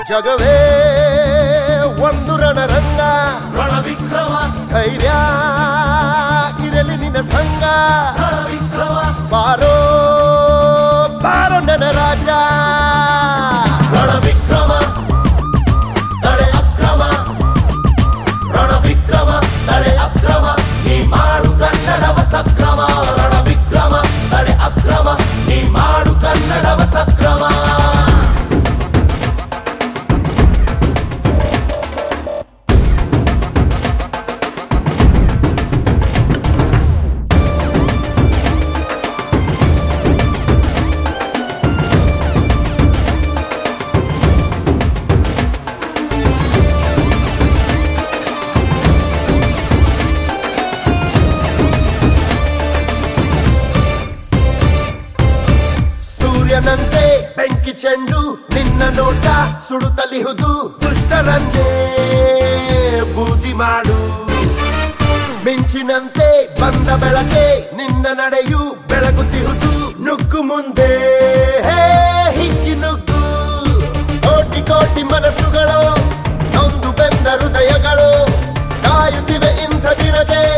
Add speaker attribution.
Speaker 1: ಜಗವೇ ಒಂದು ರಣರಂಗ
Speaker 2: ರಣವಿಕ್ರಮ
Speaker 1: ಧೈರ್ಯ ಇರಲಿ ನಿನ್ನ ಸಂಗ
Speaker 2: ರಣವಿಕ್ರಮ
Speaker 1: ಬಾರೋ ಬಾರೋ ನನ್ನ ರಾಜ
Speaker 2: ರಣವಿಕ್ರಮ ತಡೆ ಅಕ್ರಮ ರಣವಿಕ್ರಮ ತಡೆ ಅಕ್ರಮ ನೀ ಮಾಡು ಕನ್ನಡವ ಸಕ್ರಮ ರಣವಿಕ್ರಮ ತಡೆ ಅಕ್ರಮ ನೀ ಮಾಡು ಕನ್ನಡವ ಸಕ್ರಮ
Speaker 1: ಸೂರ್ಯನಂತೆ ಬೆಂಕಿ ಚೆಂಡು ನಿನ್ನ ನೋಟ ಸುಡುತ್ತಲಿಹುದು ದುಷ್ಟರನ್ನೇ ಬೂದಿ ಮಾಡು ಮಿಂಚಿನಂತೆ ಬಂದ ಬೆಳಕೆ ನಿನ್ನ ನಡೆಯು ಬೆಳಗುತ್ತಿಹುದು ನುಗ್ಗು ಮುಂದೆ ಹೇ ಹಿಕ್ಕಿ ನುಗ್ಗು ಕೋಟಿ ಕೋಟಿ ಮನಸ್ಸುಗಳು ನೊಂದು ಬೆಂದ ಹೃದಯಗಳು ಕಾಯುತ್ತಿವೆ ಇಂಥ ದಿನಕ್ಕೆ